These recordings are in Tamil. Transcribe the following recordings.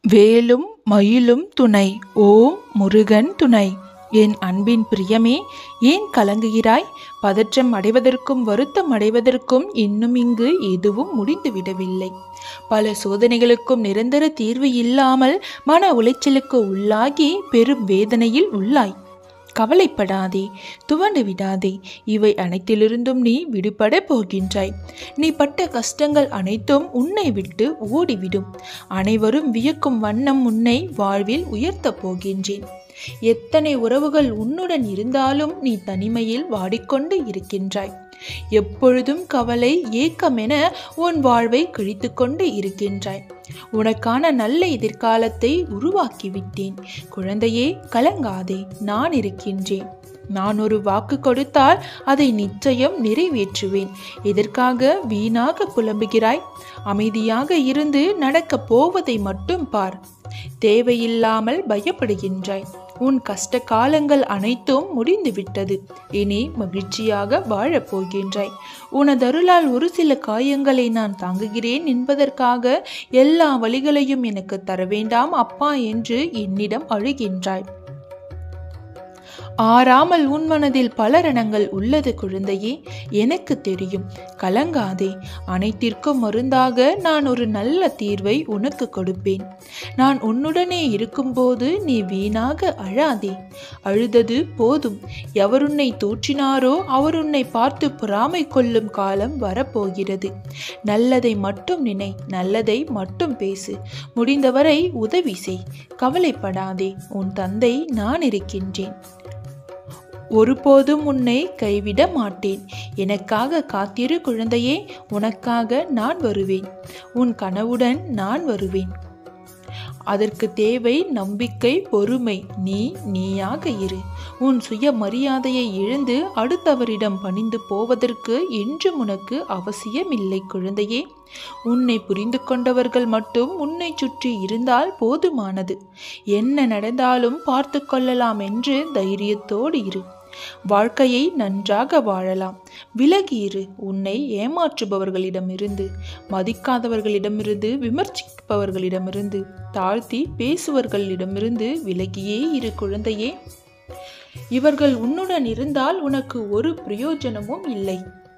வேலும் மயிலும் துணை ஓம் முருகன் துணை என் அன்பின் பிரியமே ஏன் கலங்குகிறாய் பதற்றம் அடைவதற்கும் வருத்தம் அடைவதற்கும் இன்னும் இங்கு எதுவும் முடிந்துவிடவில்லை பல சோதனைகளுக்கும் நிரந்தர தீர்வு இல்லாமல் மன உளைச்சலுக்கு உள்ளாகி பெரும் வேதனையில் உள்ளாய் கவலைப்படாதே துவண்டு விடாதே இவை அனைத்திலிருந்தும் நீ விடுபட போகின்றாய் நீ பட்ட கஷ்டங்கள் அனைத்தும் உன்னை விட்டு ஓடிவிடும் அனைவரும் வியக்கும் வண்ணம் உன்னை வாழ்வில் உயர்த்தப் போகின்றேன் எத்தனை உறவுகள் உன்னுடன் இருந்தாலும் நீ தனிமையில் வாடிக்கொண்டு இருக்கின்றாய் எப்பொழுதும் கவலை ஏக்கமென உன் வாழ்வை கழித்து கொண்டு இருக்கின்றாய் உனக்கான நல்ல எதிர்காலத்தை உருவாக்கிவிட்டேன் குழந்தையே கலங்காதே நான் இருக்கின்றேன் நான் ஒரு வாக்கு கொடுத்தால் அதை நிச்சயம் நிறைவேற்றுவேன் எதற்காக வீணாக புலம்புகிறாய் அமைதியாக இருந்து நடக்கப் போவதை மட்டும் பார் தேவையில்லாமல் பயப்படுகின்றாய் உன் கஷ்ட காலங்கள் அனைத்தும் முடிந்துவிட்டது இனி மகிழ்ச்சியாக வாழப் போகின்றாய் உனதருளால் ஒரு சில காயங்களை நான் தாங்குகிறேன் என்பதற்காக எல்லா வழிகளையும் எனக்கு தர வேண்டாம் அப்பா என்று என்னிடம் அழுகின்றாய் ஆறாமல் உன் மனதில் பல ரணங்கள் உள்ளது குழந்தையே எனக்கு தெரியும் கலங்காதே அனைத்திற்கும் மருந்தாக நான் ஒரு நல்ல தீர்வை உனக்கு கொடுப்பேன் நான் உன்னுடனே இருக்கும்போது நீ வீணாக அழாதே அழுதது போதும் எவர் உன்னை தூற்றினாரோ அவர் உன்னை பார்த்து பொறாமை கொள்ளும் காலம் வரப்போகிறது நல்லதை மட்டும் நினை நல்லதை மட்டும் பேசு முடிந்தவரை உதவி செய் கவலைப்படாதே உன் தந்தை நான் இருக்கின்றேன் ஒருபோதும் உன்னை கைவிட மாட்டேன் எனக்காக காத்திரு குழந்தையே உனக்காக நான் வருவேன் உன் கனவுடன் நான் வருவேன் அதற்கு தேவை நம்பிக்கை பொறுமை நீ நீயாக இரு உன் சுய மரியாதையை இழந்து அடுத்தவரிடம் பணிந்து போவதற்கு என்றும் உனக்கு அவசியமில்லை குழந்தையே உன்னை புரிந்து கொண்டவர்கள் மட்டும் உன்னை சுற்றி இருந்தால் போதுமானது என்ன நடந்தாலும் பார்த்து கொள்ளலாம் என்று தைரியத்தோடு இரு வாழ்க்கையை நன்றாக வாழலாம் விலகியிரு உன்னை ஏமாற்றுபவர்களிடமிருந்து மதிக்காதவர்களிடமிருந்து விமர்சிப்பவர்களிடமிருந்து தாழ்த்தி பேசுவர்களிடமிருந்து விலகியே இரு குழந்தையே இவர்கள் உன்னுடன் இருந்தால் உனக்கு ஒரு பிரயோஜனமும் இல்லை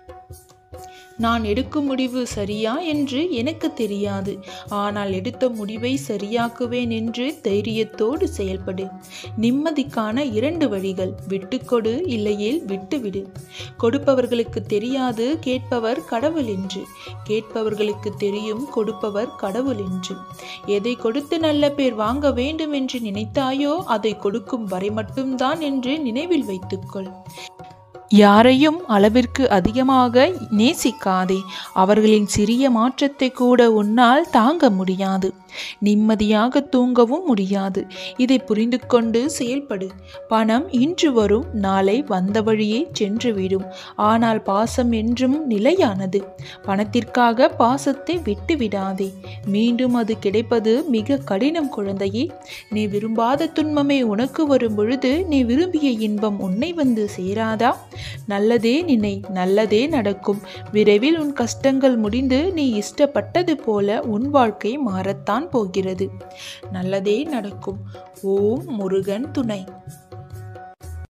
நான் எடுக்கும் முடிவு சரியா என்று எனக்கு தெரியாது ஆனால் எடுத்த முடிவை சரியாக்குவேன் என்று தைரியத்தோடு செயல்படு நிம்மதிக்கான இரண்டு வழிகள் விட்டுக்கொடு இல்லையேல் விட்டுவிடு கொடுப்பவர்களுக்கு தெரியாது கேட்பவர் கடவுள் என்று கேட்பவர்களுக்கு தெரியும் கொடுப்பவர் கடவுள் என்று எதை கொடுத்து நல்ல பேர் வாங்க வேண்டும் என்று நினைத்தாயோ அதை கொடுக்கும் வரை மட்டும்தான் என்று நினைவில் வைத்துக்கொள் யாரையும் அளவிற்கு அதிகமாக நேசிக்காதே அவர்களின் சிறிய மாற்றத்தை கூட உன்னால் தாங்க முடியாது நிம்மதியாக தூங்கவும் முடியாது இதை புரிந்து கொண்டு செயல்படு பணம் இன்று வரும் நாளை வந்த வழியே சென்றுவிடும் ஆனால் பாசம் என்றும் நிலையானது பணத்திற்காக பாசத்தை விட்டு விடாதே மீண்டும் அது கிடைப்பது மிக கடினம் குழந்தையே நீ விரும்பாத துன்பமே உனக்கு வரும் பொழுது நீ விரும்பிய இன்பம் உன்னை வந்து சேராதா நல்லதே நினை நல்லதே நடக்கும் விரைவில் உன் கஷ்டங்கள் முடிந்து நீ இஷ்டப்பட்டது போல உன் வாழ்க்கை மாறத்தான் போகிறது நல்லதே நடக்கும் ஓம் முருகன் துணை